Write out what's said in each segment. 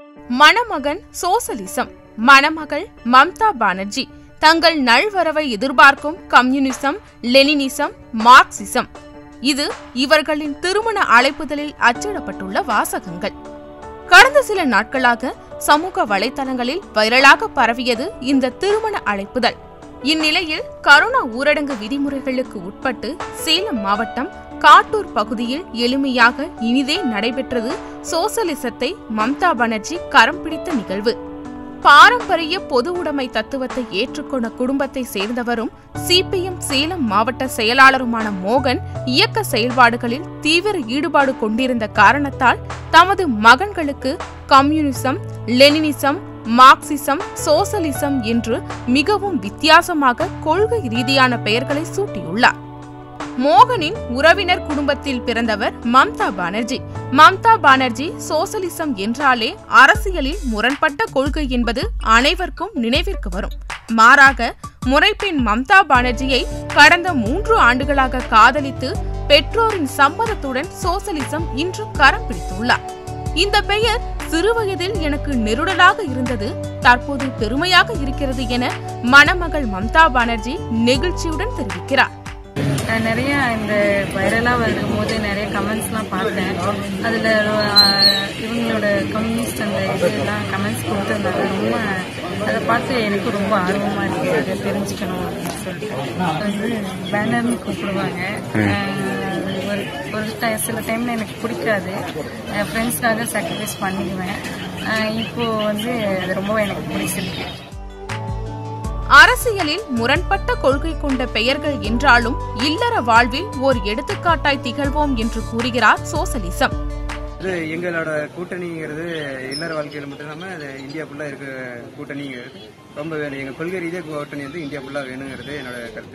மணமகன் சோசலிசம் மணமகள் மம்தா பானர்ஜி தங்கள் நல்வரவை எதிர்பார்க்கும் கம்யூனிசம் லெனினிசம் மார்க்சிசம் இது இவர்களின் திருமண அழைப்புதலில் அச்சிடப்பட்டுள்ள வாசகங்கள் கடந்த சில நாட்களாக சமூக வலைதளங்களில் வைரலாக பரவியது இந்த திருமண அழைப்புதல் இந்நிலையில் கரோனா ஊரடங்கு விதிமுறைகளுக்கு உட்பட்டு சேலம் மாவட்டம் காட்டூர் பகுதியில் எளிமையாக இனிதே நடைபெற்றது சோசலிசத்தை மம்தா பானர்ஜி கரம் பிடித்த நிகழ்வு பாரம்பரிய பொது உடைமை தத்துவத்தை ஏற்றுக்கொண்ட குடும்பத்தை சேர்ந்தவரும் சிபிஎம் சேலம் மாவட்ட செயலாளருமான மோகன் இயக்க செயல்பாடுகளில் தீவிர ஈடுபாடு கொண்டிருந்த காரணத்தால் தமது மகன்களுக்கு கம்யூனிசம் லெனினிசம் மார்க்சிசம் சோசலிசம் என்று மிகவும் வித்தியாசமாக கொள்கை ரீதியான பெயர்களை சூட்டியுள்ளார் மோகனின் உறவினர் குடும்பத்தில் பிறந்தவர் மம்தா பானர்ஜி மம்தா பானர்ஜி சோசலிசம் என்றாலே அரசியலில் முரண்பட்ட கொள்கை என்பது அனைவருக்கும் நினைவிற்கு வரும் மாறாக முறைப்பெண் மம்தா பானர்ஜியை கடந்த மூன்று ஆண்டுகளாக காதலித்து பெற்றோரின் சம்மதத்துடன் சோசலிசம் இன்று கரம் பிடித்துள்ளார் இந்த பெயர் சிறுவயதில் எனக்கு நெருடலாக இருந்தது தற்போது பெருமையாக இருக்கிறது என மணமகள் மம்தா பானர்ஜி நெகிழ்ச்சியுடன் தெரிவிக்கிறார் நான் நிறைய இந்த வைரலாக வரும்போது போது நிறைய கமெண்ட்ஸ்லாம் பார்த்தேன் அதில் இவங்களோட கம்யூனிஸ்ட் அந்த இதெல்லாம் கமெண்ட்ஸ் கொடுத்துருந்தாங்க ரொம்ப அதை பார்த்து எனக்கு ரொம்ப ஆர்வமாக இருக்குது அதை தெரிஞ்சுக்கணும் அப்படின்னு சொல்லிட்டு அது வந்து பேனர்னு கூப்பிடுவாங்க அஹ் அது ஒரு ஒரு ti- சில டைமில் எனக்கு பிடிக்காது என் ஃப்ரெண்ட்ஸ்க்காக சாக்ரிஃபைஸ் பண்ணிக்குவேன் அஹ் இப்போ வந்து அது ரொம்ப எனக்கு பிடிச்சிருக்கு அரசியலில் முரண்பட்ட கொள்கை கொண்ட பெயர்கள் என்றாலும் இல்லற வாழ்வில் ஓர் எடுத்துக்காட்டாய் திகழ்வோம் என்று கூறுகிறார் சோசலிசம் இது எங்களோட கூட்டணிங்கிறது இல்லற வாழ்க்கையில் மட்டும் இல்லாமல் அது இந்தியா ஃபுல்லாக இருக்க கூட்டணிங்கிறது ரொம்ப வேணும் எங்கள் கொள்கை ரீதியாக கூட்டணி வந்து இந்தியா ஃபுல்லாக வேணுங்கிறது என்னோட கருத்து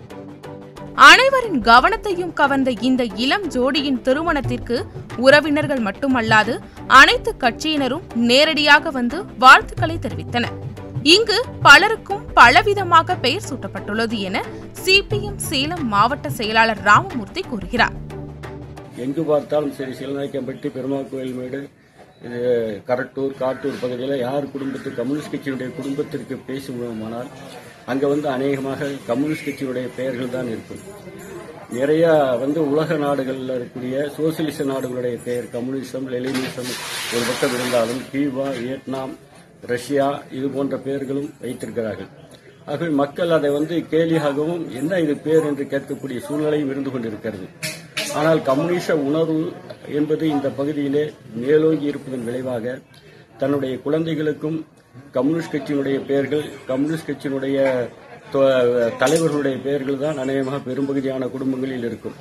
அனைவரின் கவனத்தையும் கவர்ந்த இந்த இளம் ஜோடியின் திருமணத்திற்கு உறவினர்கள் மட்டுமல்லாது அனைத்து கட்சியினரும் நேரடியாக வந்து வாழ்த்துக்களை தெரிவித்தனர் இங்கு பலருக்கும் பலவிதமாக பெயர் சூட்டப்பட்டுள்ளது என சிபிஎம் சேலம் மாவட்ட செயலாளர் ராமமூர்த்தி கூறுகிறார் எங்கு பார்த்தாலும் சரி சிலநாயக்கம்பட்டி பெருமாள் கோயில் மேடு இது கரட்டூர் காட்டூர் பகுதியில் யார் குடும்பத்துக்கு கம்யூனிஸ்ட் கட்சியினுடைய குடும்பத்திற்கு பேசுவோமானால் அங்கே வந்து அநேகமாக கம்யூனிஸ்ட் கட்சியினுடைய பெயர்கள் தான் இருக்கும் நிறைய வந்து உலக நாடுகளில் இருக்கக்கூடிய சோசியலிச நாடுகளுடைய பெயர் கம்யூனிசம் லெலினிசம் ஒரு பக்கம் இருந்தாலும் கியூபா வியட்நாம் ரஷ்யா இது போன்ற பெயர்களும் வைத்திருக்கிறார்கள் ஆகவே மக்கள் அதை வந்து கேலியாகவும் என்ன இது பேர் என்று கேட்கக்கூடிய சூழ்நிலையும் இருந்து கொண்டிருக்கிறது ஆனால் கம்யூனிச உணர்வு என்பது இந்த பகுதியிலே மேலோங்கி இருப்பதன் விளைவாக தன்னுடைய குழந்தைகளுக்கும் கம்யூனிஸ்ட் கட்சியினுடைய பெயர்கள் கம்யூனிஸ்ட் கட்சியினுடைய தொ- தலைவர்களுடைய பெயர்கள் தான் அநேகமாக பெரும்பகுதியான குடும்பங்களில் இருக்கும்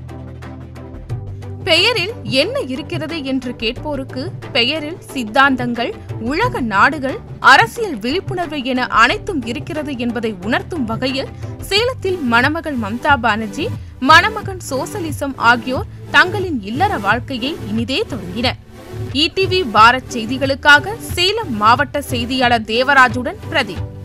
பெயரில் என்ன இருக்கிறது என்று கேட்போருக்கு பெயரில் சித்தாந்தங்கள் உலக நாடுகள் அரசியல் விழிப்புணர்வு என அனைத்தும் இருக்கிறது என்பதை உணர்த்தும் வகையில் சேலத்தில் மணமகள் மம்தா பானர்ஜி மணமகன் சோசலிசம் ஆகியோர் தங்களின் இல்லற வாழ்க்கையை இனிதே தொடங்கினர் இடிவி பாரத் செய்திகளுக்காக சேலம் மாவட்ட செய்தியாளர் தேவராஜுடன் பிரதீப்